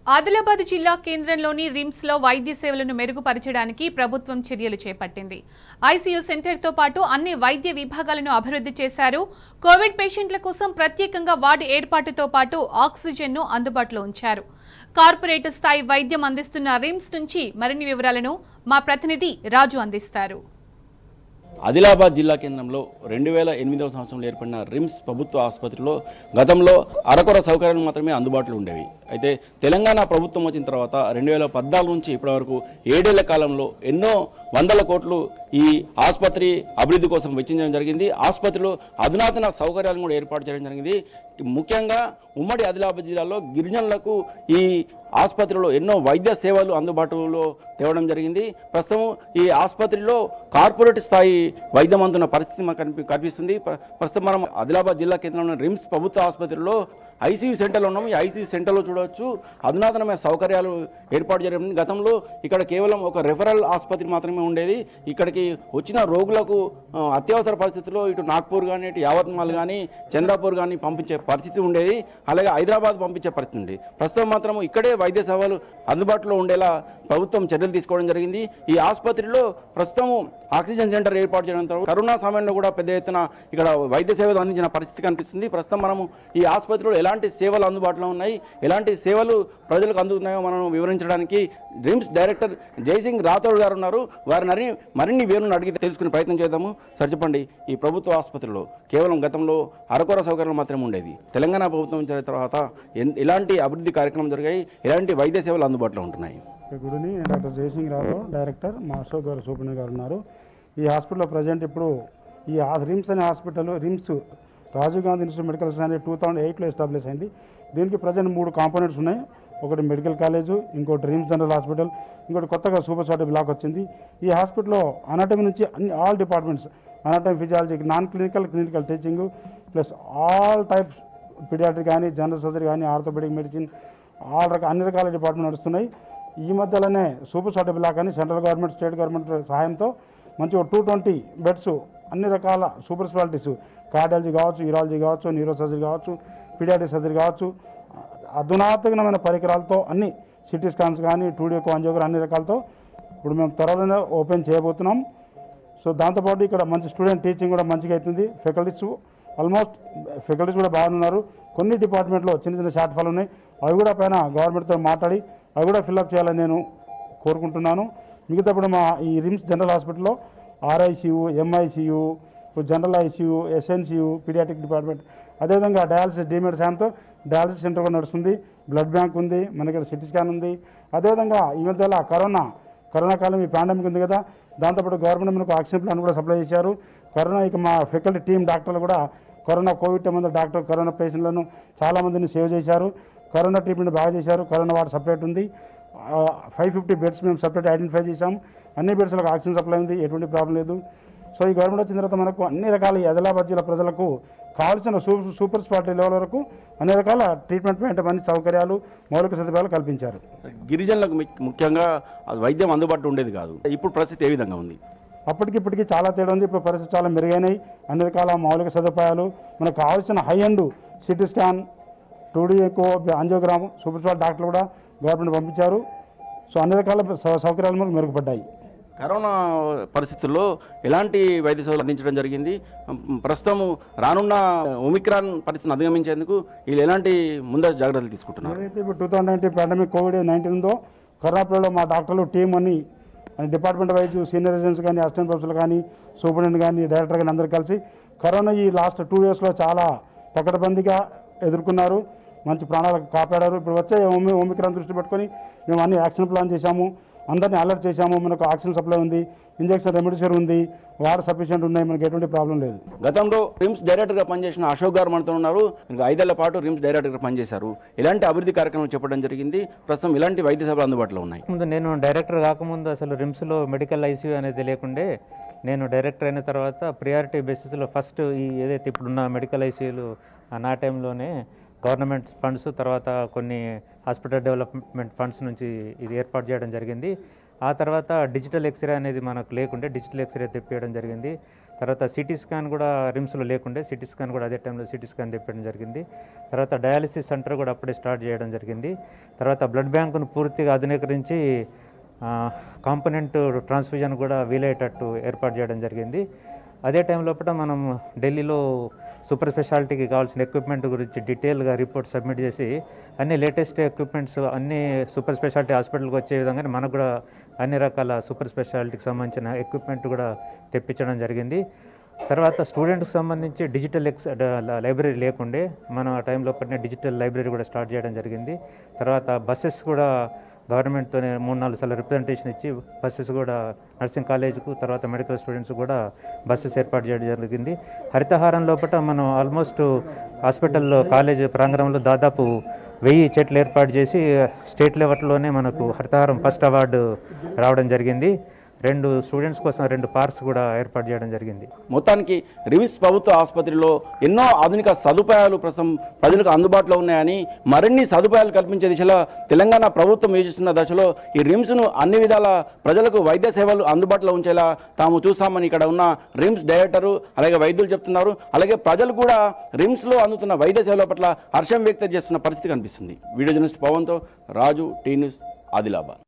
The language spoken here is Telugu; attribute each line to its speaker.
Speaker 1: ఆదిలాబాద్ జిల్లా కేంద్రంలోని రిమ్స్ లో వైద్య సేవలను మెరుగుపరచడానికి ప్రభుత్వం చర్యలు చేపట్టింది ఐసీయూ సెంటర్తో పాటు అన్ని వైద్య విభాగాలను అభివృద్ధి చేశారు కోవిడ్ పేషెంట్ల కోసం ప్రత్యేకంగా వార్డు ఏర్పాటుతో పాటు ఆక్సిజన్ను అందుబాటులో ఉంచారు కార్పొరేట్ స్థాయి వైద్యం అందిస్తున్న రిమ్స్ నుంచి మరిన్ని వివరాలను మా ప్రతినిధి రాజు అందిస్తారు
Speaker 2: ఆదిలాబాద్ జిల్లా కేంద్రంలో రెండు వేల ఎనిమిదవ సంవత్సరంలో ఏర్పడిన రిమ్స్ ప్రభుత్వ ఆసుపత్రిలో గతంలో అరకొర సౌకర్యాలు మాత్రమే అందుబాటులో ఉండేవి అయితే తెలంగాణ ప్రభుత్వం వచ్చిన తర్వాత రెండు వేల పద్నాలుగు నుంచి ఇప్పటివరకు ఏడేళ్ల కాలంలో ఎన్నో వందల కోట్లు ఈ ఆసుపత్రి అభివృద్ధి కోసం వెచ్చించడం జరిగింది ఆసుపత్రిలో అధునాతన సౌకర్యాలను కూడా ఏర్పాటు చేయడం జరిగింది ముఖ్యంగా ఉమ్మడి ఆదిలాబాద్ జిల్లాలో గిరిజనులకు ఈ ఆసుపత్రిలో ఎన్నో వైద్య సేవలు అందుబాటులో తేవడం జరిగింది ప్రస్తుతం ఈ ఆసుపత్రిలో కార్పొరేట్ స్థాయి వైద్యం అందున్న పరిస్థితి మనకు కనిపి కనిపిస్తుంది ప్ర- ప్రస్తుతం మనం ఆదిలాబాద్ జిల్లా కేంద్రంలో రిమ్స్ ప్రభుత్వ ఆసుపత్రిలో ఐసీయూ సెంటర్లో ఉన్నాము ఈ ఐసీయూ సెంటర్లో చూడవచ్చు అధునాతనమైన సౌకర్యాలు ఏర్పాటు చేయడం గతంలో ఇక్కడ కేవలం ఒక రెఫరల్ ఆసుపత్రి మాత్రమే ఉండేది ఇక్కడికి వచ్చిన రోగులకు ఆ, అత్యవసర పరిస్థితుల్లో ఇటు నాగ్పూర్ కానీ ఇటు యావత్మాల్ కానీ చంద్రాపూర్ కానీ పంపించే పరిస్థితి ఉండేది అలాగే హైదరాబాద్ పంపించే పరిస్థితి ఉంది ప్రస్తుతం మాత్రం ఇక్కడే వైద్య సేవలు అందుబాటులో ఉండేలా ప్రభుత్వం చర్యలు తీసుకోవడం జరిగింది ఈ ఆసుపత్రిలో ప్రస్తుతం ఆక్సిజన్ సెంటర్ ఏర్పాటు చేయడంతో కరోనా సమయంలో కూడా పెద్ద ఎత్తున ఇక్కడ వైద్య సేవలు అందించిన పరిస్థితి కనిపిస్తుంది ప్రస్తుతం మనము ఈ ఆసుపత్రిలో ఎలాంటి సేవలు అందుబాటులో ఉన్నాయి ఎలాంటి సేవలు ప్రజలకు అందుతున్నాయో మనం వివరించడానికి రిమ్స్ డైరెక్టర్ జయసింగ్ రాథోడ్ గారు ఉన్నారు వారిని అడిగి మరిన్ని వివరాలను అడిగి తెలుసుకునే ప్రయత్నం చేద్దాము సార్ చెప్పండి ఈ ప్రభుత్వ ఆసుపత్రిలో కేవలం గతంలో అరకొర సౌకర్యాలు మాత్రమే ఉండేది తెలంగాణ ప్రభుత్వం వచ్చిన తర్వాత ఎన్- ఎలాంటి అభివృద్ధి కార్యక్రమం జరిగాయి ఎలాంటి వైద్య సేవలు అందుబాటులో ఉంటున్నాయి
Speaker 3: గుడ్ ఈవినింగ్ నేను డాక్టర్ జయసింగ్ రాథోడ్ డైరెక్టర్ మా అశోక్ గారు సూపరింటెండెంట్ గారు ఉన్నారు ఈ హాస్పిటల్లో ప్రజెంట్ ఇప్పుడు ఈ ఆ- రిమ్స్ అనే hospital RIMS Rajiv Gandhi institute medical science అనేది టూ థౌసండ్ ఎయిట్లో ఎస్టాబ్లిష్ అయింది దీనికి ప్రజెంట్ మూడు కాంపోనెంట్స్ ఉన్నాయి ఒకటి మెడికల్ కాలేజు ఇంకోటి రిమ్స్ జనరల్ హాస్పిటల్ ఇంకోటి కొత్తగా సూపర్ స్పెషాలిటీ బ్లాక్ వచ్చింది ఈ హాస్పిటల్లో అనాటమీ నుంచి అన్ని all departments anatomy physiology non clinical clinical teaching plus all types paediatric కానీ జనరల్ సర్జరీ కానీ ఆర్థోపెడిక్ మెడిసిన్ ఆల్ రకాల అన్ని రకాల డిపార్ట్మెంట్ నడుస్తున్నాయి ఈ మధ్యలోనే సూపర్ స్పెషాలిటీ బ్లాక్ అని సెంట్రల్ గవర్నమెంట్ స్టేట్ గవర్నమెంట్ సహాయంతో మంచిగా టూ ట్వంటీ బెడ్స్ అన్ని రకాల సూపర్ స్పెషాలిటీస్ కార్డియాలజీ కావచ్చు యూరాలజీ కావచ్చు న్యూరో సర్జరీ కావచ్చు పీడియాటిక్ సర్జరీ కావచ్చు అధునాతనమైన పరికరాలతో అన్ని సిటీ స్కాన్స్ కానీ టూడియో అంజియోగ్రామ్ అన్ని రకాలతో ఇప్పుడు మేము త్వరలోనే ఓపెన్ చేయబోతున్నాం సో దాంతోపాటు ఇక్కడ మంచి స్టూడెంట్ టీచింగ్ కూడా మంచిగా అవుతుంది ఫ్యాకల్టీస్ ఆల్మోస్ట్ ఫ్యాకల్టీస్ కూడా బాగున్నారు కొన్ని డిపార్ట్మెంట్లో చిన్న చిన్న షార్ట్ ఫాల్ ఉన్నాయి అవి కూడా పైన గవర్నమెంట్తో మాట్లాడి అవి కూడా ఫిల్అప్ చేయాలని నేను కోరుకుంటున్నాను మిగతా ఇప్పుడు మా ఈ రిమ్స్ జనరల్ హాస్పిటల్లో RICU MICU general ICU SNCU paediatric department అదేవిధంగా డయాలసిస్ డిమెడ్ సాయంతో డయాలసిస్ సెంటర్ కూడా నడుస్తుంది బ్లడ్ బ్యాంక్ ఉంది మనకి ఇక్కడ సిటీ స్కాన్ ఉంది అదేవిధంగా ఈ మధ్యలో కరోనా కరోనా కాలం ఈ పాండమిక్ ఉంది కదా దాంతోపాటు గవర్నమెంట్ మనకు ఆక్సిజన్ ప్లాన్ కూడా సప్లై చేశారు కరోనా ఇక మా ఫ్యాకల్టీ టీం డాక్టర్లు కూడా కరోనా కోవిడ్ టైం మంది డాక్టర్ కరోనా పేషెంట్లను చాలామందిని సేవ్ చేశారు కరోనా ట్రీట్మెంట్ బాగా చేశారు కరోనా వార్డ్ సపరేట్ ఉంది ఫైవ్ ఫిఫ్టీ బెడ్స్ మేము సపరేట్ ఐడెంటిఫై చేశాం అన్ని బెడ్స్లకు ఆక్సిజన్ సప్లై ఉంది ఎటువంటి ప్రాబ్లం లేదు సో ఈ గవర్నమెంట్ వచ్చిన తర్వాత మనకు అన్ని రకాల ఈ ఆదిలాబాద్ జిల్లా ప్రజలకు కావాల్సిన సూపర్ సూపర్ స్పాట్ లెవెల్ వరకు అన్ని రకాల ట్రీట్మెంట్ అంటే అన్ని సౌకర్యాలు మౌలిక సదుపాయాలు కల్పించారు
Speaker 2: గిరిజనులకు ము- ముఖ్యంగా అది వైద్యం అందుబాటులో ఉండేది కాదు ఇప్పుడు పరిస్థితి ఏ విధంగా ఉంది
Speaker 3: అప్పటికి ఇప్పటికి చాలా తేడా ఉంది ఇప్పుడు పరిస్థితి చాలా మెరుగైనాయి అన్ని రకాల మౌలిక సదుపాయాలు మనకు కావాల్సిన high end CT scan two D ఎక్కువ అంజియోగ్రామ్ సూపర్ స్పెషాలిటీ డాక్టర్లు కూడా గవర్నమెంట్ పంపించారు సో అన్ని రకాల సౌ- సౌకర్యాలు మనకు మెరుగుపడ్డాయి
Speaker 2: కరోనా పరిస్థితుల్లో ఎలాంటి వైద్య సేవలు అందించడం జరిగింది ఉమ్, ప్రస్తుతం రానున్న ఒమిక్రాన్ పరిస్థితిని అధిగమించేందుకు వీళ్ళు ఎలాంటి ముందస్తు జాగ్రత్తలు తీసుకుంటున్నారు
Speaker 3: ఏదైతే ఇప్పుడు two thousand nineteen pandemic COVID nineteen ఉందో కరోనా పీరియడ్లో మా డాక్టర్లు టీం అని అని డిపార్ట్మెంట్ వైజ్ సీనియర్ రెసిడెంట్స్ కానీ అసిస్టెంట్ ప్రొఫెసర్ కానీ సూపరింటెండెంట్ కానీ డైరెక్టర్ కానీ అందరూ కలిసి కరోనా ఈ లాస్ట్ టూ ఇయర్స్లో చాలా పకడ్బందీగా ఎదుర్కొన్నారు మంచి ప్రాణాలకు కాపాడారు ఇప్పుడు వచ్చే ఓమి ఓమిక్రాన్ దృష్టి పెట్టుకొని మేము అన్ని యాక్షన్ ప్లాన్ చేశాము అందరినీ అలర్ట్ చేశాము మనకు ఆక్సిజన్ సప్లై ఉంది ఇంజెక్షన్ రెమెడిసిన్ ఉంది వాటర్ సఫిషియెంట్ ఉన్నాయి మనకి ఎటువంటి ప్రాబ్లం లేదు
Speaker 2: గతంలో రిమ్స్ డైరెక్టర్గా పనిచేసిన అశోక్ గారు మనతో ఉన్నారు ఇంకా ఐదేళ్ల పాటు రిమ్స్ డైరెక్టర్గా పనిచేశారు ఎలాంటి అభివృద్ధి కార్యక్రమం చెప్పడం జరిగింది ప్రస్తుతం ఇలాంటి వైద్య సేవలు అందుబాటులో ఉన్నాయి
Speaker 4: ముందు నేను డైరెక్టర్ కాకముందు అసలు రిమ్స్లో మెడికల్ ఐసీయూ అనేది తెలియకుండే నేను డైరెక్టర్ అయిన తర్వాత ప్రియారిటీ బేసిస్లో ఫస్ట్ ఈ ఏదైతే ఇప్పుడున్న మెడికల్ ఐసీయూలు నా టైంలోనే గవర్నమెంట్ ఫండ్స్ తర్వాత కొన్ని హాస్పిటల్ డెవలప్మెంట్ ఫండ్స్ నుంచి ఇది ఏర్పాటు చేయడం జరిగింది ఆ తర్వాత డిజిటల్ ఎక్స్రే అనేది మనకు లేకుండే డిజిటల్ ఎక్స్రే తెప్పియడం జరిగింది తర్వాత సిటీ స్కాన్ కూడా రిమ్స్లో లేకుండే సిటీ స్కాన్ కూడా అదే టైంలో సిటీ స్కాన్ తెప్పడం జరిగింది తర్వాత డయాలసిస్ సెంటర్ కూడా అప్పుడే స్టార్ట్ చేయడం జరిగింది తర్వాత బ్లడ్ బ్యాంకును పూర్తిగా ఆధునీకరించి కాంపనెంట్ ట్రాన్స్ఫ్యూజన్ కూడా వీలయ్యేటట్టు ఏర్పాటు చేయడం జరిగింది అదే టైం లోపల మనం ఢిల్లీలో సూపర్ స్పెషాలిటీకి కావాల్సిన ఎక్విప్మెంట్ గురించి డీటెయిల్గా రిపోర్ట్ సబ్మిట్ చేసి అన్ని లేటెస్ట్ ఎక్విప్మెంట్స్ అన్ని సూపర్ స్పెషాలిటీ హాస్పిటల్కి వచ్చే విధంగానే మనకు కూడా అన్ని రకాల సూపర్ స్పెషాలిటీకి సంబంధించిన ఎక్విప్మెంట్ కూడా తెప్పించడం జరిగింది తర్వాత స్టూడెంట్కి సంబంధించి డిజిటల్ ఎక్స్ డ- లైబ్రరీ లేకుండే మనం ఆ టైంలో పడిన డిజిటల్ లైబ్రరీ కూడా స్టార్ట్ చేయడం జరిగింది తర్వాత బస్సెస్ కూడా గవర్నమెంట్తోనే మూడు నాలుగు సార్లు రిప్రజెంటేషన్ ఇచ్చి బస్సెస్ కూడా నర్సింగ్ కాలేజ్కు తర్వాత మెడికల్ స్టూడెంట్స్ కూడా బస్సెస్ ఏర్పాటు చేయడం జరిగింది హరితహారం లోపల మనం ఆల్మోస్ట్ హాస్పిటల్లో కాలేజ్ ప్రాంగణంలో దాదాపు వెయ్యి చెట్లు ఏర్పాటు చేసి స్టేట్ లెవెల్లోనే మనకు హరితహారం ఫస్ట్ అవార్డు రావడం జరిగింది రెండు స్టూడెంట్స్ కోసం రెండు పార్క్స్ కూడా ఏర్పాటు చేయడం జరిగింది
Speaker 2: మొత్తానికి రిమ్స్ ప్రభుత్వ ఆసుపత్రిలో ఎన్నో ఆధునిక సదుపాయాలు ప్రస్తుతం ప్రజలకు అందుబాటులో ఉన్నాయని మరిన్ని సదుపాయాలు కల్పించే దిశలో తెలంగాణ ప్రభుత్వం యోచిస్తున్న దశలో ఈ రిమ్స్ను అన్ని విధాల ప్రజలకు వైద్య సేవలు అందుబాటులో ఉంచేలా తాము చూస్తామని ఇక్కడ ఉన్న రిమ్స్ డైరెక్టరు అలాగే వైద్యులు చెప్తున్నారు అలాగే ప్రజలు కూడా రిమ్స్లో అందుతున్న వైద్య సేవల పట్ల హర్షం వ్యక్తం చేస్తున్న పరిస్థితి కనిపిస్తుంది వీడియో జర్నలిస్ట్ పవన్తో రాజు టీ న్యూస్ ఆదిలాబాద్